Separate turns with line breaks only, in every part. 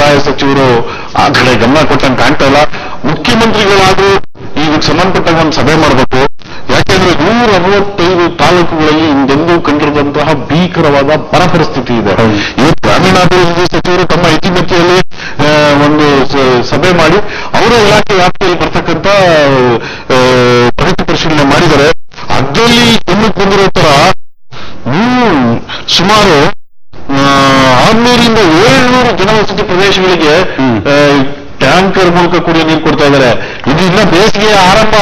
ಕಂದಾಯ ಸಚಿವರು ಆ ಕಡೆ ಗಮನ ಕೊಟ್ಟಂಗೆ ಕಾಣ್ತಾ ಇಲ್ಲ ಮುಖ್ಯಮಂತ್ರಿಗಳಾದ್ರೂ ಈಗ ಸಂಬಂಧಪಟ್ಟಾಗ ಒಂದು ಸಭೆ ಮಾಡಬೇಕು ಯಾಕೆಂದ್ರೆ ನೂರ ಅರವತ್ತೈದು ತಾಲೂಕುಗಳಲ್ಲಿ ಹಿಂದೆಂದೂ ಕಂಡಿರದಂತಹ ಭೀಕರವಾದ ಬರ ಪರಿಸ್ಥಿತಿ ಇದೆ ಇವತ್ತು ಗ್ರಾಮೀಣಾಭಿವೃದ್ಧಿ ಸಚಿವರು ತಮ್ಮ ಇತಿಮಿತಿಯಲ್ಲಿ ಆ, ಒಂದು ಸ- ಸಭೆ ಮಾಡಿ ಅವರ ಇಲಾಖೆ ವ್ಯಾಪ್ತಿಯಲ್ಲಿ ಬರ್ತಕ್ಕಂಥ ಆ, ಪ್ರಗತಿ ಪರಿಶೀಲನೆ ಮಾಡಿದರೆ ಅದರಲ್ಲಿ ಗಮನಕ್ಕೆ ಬಂದಿರೋ ತರ ಹ್ಮ್, ಸುಮಾರು ಆರ್ನೂರಿಂದ ಏಳ್ನೂರು ಜನವಸತಿ ಪ್ರದೇಶಗಳಿಗೆ ಆ, ಟ್ಯಾಂಕರ್ ಮೂಲಕ ಕುಡಿಯೋ ನೀರು ಕೊಡ್ತಾ ಇದ್ದಾರೆ ಇದು ಇನ್ನ ಬೇಸಿಗೆ ಆರಂಭ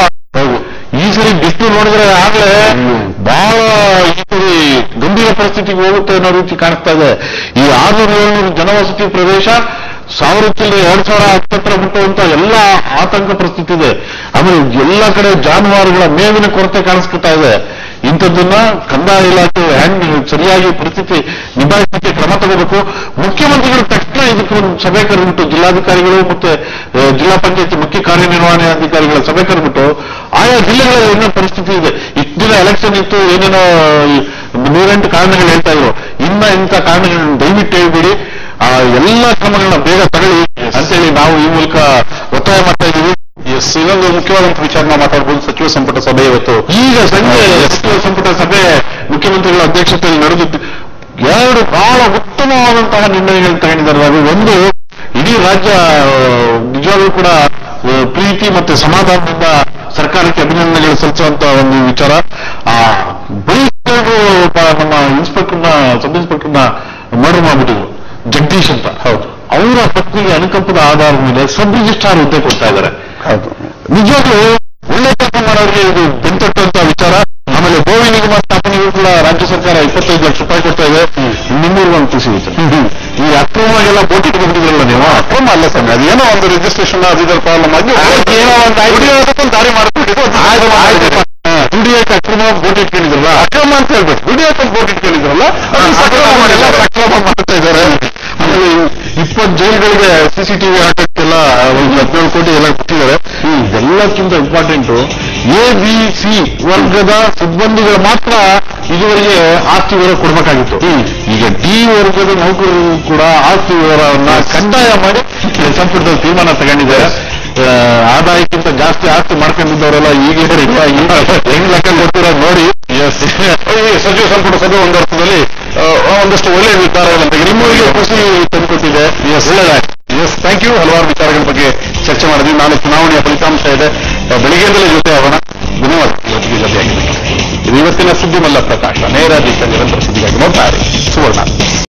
ಈ ಸರಿ ಬಿಸಿಲು ನೋಡಿದ್ರೆ ಆಗ್ಲೇ ಬಹಳ ಈ ಸರಿ ಗಂಭೀರ ಪರಿಸ್ಥಿತಿಗೆ ಹೋಗುತ್ತೆ ಅನ್ನೋ ರೀತಿ ಕಾಣಿಸ್ತಾ ಇದೆ ಈ ಆರ್ನೂರು ಏಳ್ನೂರು ಜನವಸತಿ ಪ್ರದೇಶ ಸಾವಿರ ಚಿಲ್ಲರೆ ಎರಡ್ ಸಾವಿರ ಹತ್ತತ್ರ ಮುಟ್ಟುವಂತ ಎಲ್ಲ ಆತಂಕ ಪರಿಸ್ಥಿತಿ ಇದೆ ಆಮೇಲೆ ಎಲ್ಲ ಕಡೆ ಜಾನುವಾರುಗಳ ಮೇವಿನ ಕೊರತೆ ಕಾಣಿಸ್ಕೊತಾ ಇದೆ ಇಂಥದ್ದನ್ನ ಕಂದಾಯ ಇಲಾಖೆ ಹ್ಯಾಂಗ್ ಸರಿಯಾಗಿ ಪರಿಸ್ಥಿತಿ ನಿಭಾಯಿಸಲಿಕ್ಕೆ ಕ್ರಮ ತಗೋಬೇಕು ಮುಖ್ಯಮಂತ್ರಿಗಳು ತಕ್ಷಣ ಇದಕ್ಕೆ ಒಂದು ಸಭೆ ಕರೆದ್ಬಿಟ್ಟು ಜಿಲ್ಲಾಧಿಕಾರಿಗಳು ಮತ್ತೆ ಆ, ಜಿಲ್ಲಾ ಪಂಚಾಯತ್ ಮುಖ್ಯ ಕಾರ್ಯನಿರ್ವಹಣೆ ಅಧಿಕಾರಿಗಳ ಸಭೆ ಕರೆದ್ಬಿಟ್ಟು ಆಯಾ ಜಿಲ್ಲೆಗಳ ಏನೋ ಪರಿಸ್ಥಿತಿ ಇದೆ ಇಷ್ಟು ದಿನ ಎಲೆಕ್ಷನ್ ಇತ್ತು ಏನೇನೋ ಈ ನೂರೆಂಟು ಕಾರಣಗಳು ಹೇಳ್ತಾ ಇದ್ರು ಇನ್ನ ಇಂಥ ಕಾರಣಗಳನ್ನ ದಯವಿಟ್ಟು ಹೇಳ್ಬಿಡಿ ಆ ಎಲ್ಲ ಕ್ರಮಗಳನ್ನ ಬೇಗ ತಗೊಳ್ಳಿ ಅಂತೇಳಿ ನಾವು ಈ ಮೂಲಕ ಒತ್ತಾಯ ಮಾಡ್ತಾ ಇದ್ದೀವಿ
ಎಸ್ ಇನ್ನೊಂದು ಮುಖ್ಯವಾದಂತಹ ವಿಚಾರ ನಾವು ಮಾತಾಡಬಹುದು ಸಚಿವ ಸಂಪುಟ ಸಭೆ ಇವತ್ತು
ಈಗ ಸಂಜೆ ಸಚಿವ ಸಂಪುಟ ಸಭೆ ಮುಖ್ಯಮಂತ್ರಿಗಳ ಅಧ್ಯಕ್ಷತೆಯಲ್ಲಿ ನಡೆದಿದ್ದು ಎರಡು ಬಹಳ ಉತ್ತಮವಾದಂತಹ ನಿರ್ಣಯಗಳನ್ನು ತಗೊಂಡಿದ್ದಾರೆ ಅದು ಒಂದು ಇಡೀ ರಾಜ್ಯ ಆ, ನಿಜವಾಗ್ಲೂ ಕೂಡ ಆ, ಪ್ರೀತಿ ಮತ್ತೆ ಸಮಾಧಾನದಿಂದ ಸರ್ಕಾರಕ್ಕೆ ಅಭಿನಂದನೆಗಳು ಸಲ್ಲಿಸುವಂತ ಒಂದು ವಿಚಾರ ಆ ಬರೀ ಕೆಲವ್ರು ಒಬ್ಬ ನಮ್ಮ ಇನ್ಸ್ಪೆಕ್ಟರ್ನ ಸಬ್ ಇನ್ಸ್ಪೆಕ್ಟರ್ನ ಮರ್ಡರ್ ಮಾಡ್ಬಿಟ್ಟಿದ್ರು ಜಗದೀಶ್ ಅಂತ ಹೌದು ಅವರ ಪತ್ನಿಗೆ ಅನುಕಂಪದ ಆಧಾರದ ಮೇಲೆ ಸಬ್ ರಿಜಿಸ್ಟ್ರಾರ್ ಹುದ್ದೆ ಕೊಡ್ತಾ ಇದ್ದಾರೆ
ಹೌದು
ನಿಜವಾಗ್ಲೂ ಒಳ್ಳೆ ಕೆಲಸ ಮಾಡೋರಿಗೆ ಇದು ಬೆಂತಟ್ಟುವಂತ ವಿಚಾರ ಆಮೇಲೆ ಗೋವಿ ನಿಗಮ ಸ್ಥಾಪನೆಗೂ ಕೂಡ ರಾಜ್ಯ ಸರ್ಕಾರ ಇಪ್ಪತ್ತೈದು ಲಕ್ಷ ರೂಪಾಯಿ ಕೊಡ್ತಾ ಇದೆ ನಿಮ್ಮೂರ್ಗೆ ಒಂದು ಸಿಗುತ್ತೆ ಈ ಅಕ್ರಮವಾಗೆಲ್ಲ ಬೋಟ್ ಇಟ್ಕೊಂಡ್ಬಿಟ್ಟಿದ್ರಲ್ಲ ನೀವು
ಅಕ್ರಮ ಅಲ್ಲ ಸ್ವಾಮಿ ಅದೇನೋ ಒಂದು ರಿಜಿಸ್ಟ್ರೇಷನ್ ಅದು ಇದರ ಪ್ರಾಬ್ಲಮ್ ಆಗಿ
ಅದಕ್ಕೆ ಏನೋ ಒಂದು ಆಯ್ತು.
ದುಡಿಯೋದಕ್ಕೊಂದು ದಾರಿ ಮಾಡಿಬಿಟ್ಟಿದ್ದು
ದುಡಿಯಕ್ಕೆ ಅಕ್ರಮ ಬೋಟ್ ಇಟ್ಕೊಂಡಿದ್ರಲ್ಲ
ಅಕ್ರಮ ಅಂತ ಹೇಳ್ಬೇಕು ದುಡಿಯೋಕ್ಕೊಂದು ಬೋಟ್ ಇಟ್ಕೊಂಡಿದ್ರಲ್ಲ ಅದು
ಅದು
ಸಕ್ರಮ
ಸಕ್ರಮ
ಮಾಡಿಲ್ಲ.
ಎಲ್ಲ ಸಕ್ರಮ ಮಾಡ್ತಾ ಇದ್ದಾರೆ ಆಮೇಲೆ ಇಪ್ಪತ್ತು ಜೈಲ್ಗಳಿಗೆ ಸಿಸಿಟಿವಿ ಹಾಕಕ್ಕೆಲ್ಲ ಒಂದು ಹದಿನೇಳು ಕೋಟಿ ಎಲ್ಲ ಕೊಟ್ಟಿದ್ದಾರೆ ಇದೆಲ್ಲಕ್ಕಿಂತ ಇಂಪಾರ್ಟೆಂಟ್ ಎ ಬಿ ಸಿ ವರ್ಗದ ಸಿಬ್ಬಂದಿಗಳು ಮಾತ್ರ ಇದುವರೆಗೆ ಆಸ್ತಿ ವಿವರ ಕೊಡ್ಬೇಕಾಗಿತ್ತು ಈಗ ಡಿ ವರ್ಗದ ನೌಕರರು ಕೂಡ ಆಸ್ತಿ ವಿವರವನ್ನ ಕಡ್ಡಾಯ ಮಾಡಿ ಸಂಪುಟದಲ್ಲಿ ತೀರ್ಮಾನ ತಗೊಂಡಿದ್ದಾರೆ ಆ, ಆದಾಯಕ್ಕಿಂತ ಜಾಸ್ತಿ ಆಸ್ತಿ ಮಾಡ್ಕೊಂಡಿದ್ದವರೆಲ್ಲ ಈಗ ಈಗ ಹೆಂಗ್ ಲೆಕ್ಕ ಕೊಡ್ತಿರೋದು ನೋಡಿ
ಈ ಸಚಿವ ಸಂಪುಟ ಸಭೆ ಒಂದು ಅರ್ಥದಲ್ಲಿ ಆ, ಒಂದಷ್ಟು ಒಳ್ಳೆಯ ನಿರ್ಧಾರಗಳನ್ನು ತೆಗೆದು
ನಿಮ್ಮೂರಿಗೆ ಖುಷಿ ತಂದುಕೊಟ್ಟಿದೆ ಒಳ್ಳೆದಾಯ್ತು
ಎಸ್ ಥ್ಯಾಂಕ್ ಯು ಹಲವಾರು ವಿಚಾರಗಳ ಬಗ್ಗೆ ಚರ್ಚೆ ಮಾಡಿದ್ವಿ ನಾಳೆ ಚುನಾವಣೆಯ ಫಲಿತಾಂಶ ಇದೆ ಆ, ಬೆಳಿಗ್ಗೆಯಿಂದಲೇ ಜೊತೆ ಆಗೋಣ ಧನ್ಯವಾದ ಇವತ್ತಿಗೆ ಜೊತೆಯಾಗಿದೆ ಇದು ಇವತ್ತಿನ ಸುದ್ದಿ ಮಲ್ಲ ಪ್ರಕಾಶ ನೇರ ದಿಟ್ಟ ನಿರಂತರ ಸುದ್ದಿಗಾಗಿ ನೋಡ್ತಾ ಇರಿ ಸುವರ್ಣ